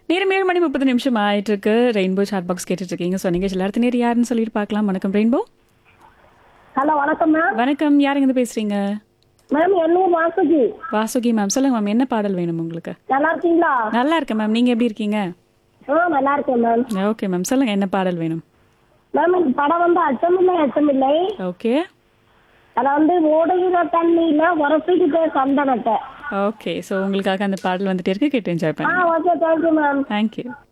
நேரம் ஏழு மணி முப்பது நிமிஷம் ஆயிட்டு இருக்கு ரெயின்போ சாட் பாக்ஸ் கேட்டுட்டு இருக்கீங்க ஸோ நீங்கள் எல்லாத்து நேரம் யாருன்னு சொல்லிட்டு பார்க்கலாம் வணக்கம் ரெயின்போ ஹலோ வணக்கம் மேம் வணக்கம் யாருங்க இருந்து பேசுறீங்க மேம் என்னூர் வாசுகி வாசுகி மேம் சொல்லுங்க மேம் என்ன பாடல் வேணும் உங்களுக்கு நல்லா இருக்கீங்களா நல்லா இருக்கேன் மேம் நீங்க எப்படி இருக்கீங்க ஆ நல்லா இருக்கேன் மேம் ஓகே மேம் சொல்லுங்க என்ன பாடல் வேணும் மேம் இந்த படம் வந்து அச்சமில்லை அச்சமில்லை ஓகே அதை வந்து ஓடுகிற தண்ணியில உரசிக்கிட்டு சந்தனத்தை ஓகே ஸோ உங்களுக்காக அந்த பாடல் வந்துட்டே இருக்கு கேட்டு என்ஜாய் ஆ பண்ணுங்க ஓகே தேங்க்யூ மேம் தேங்க்யூ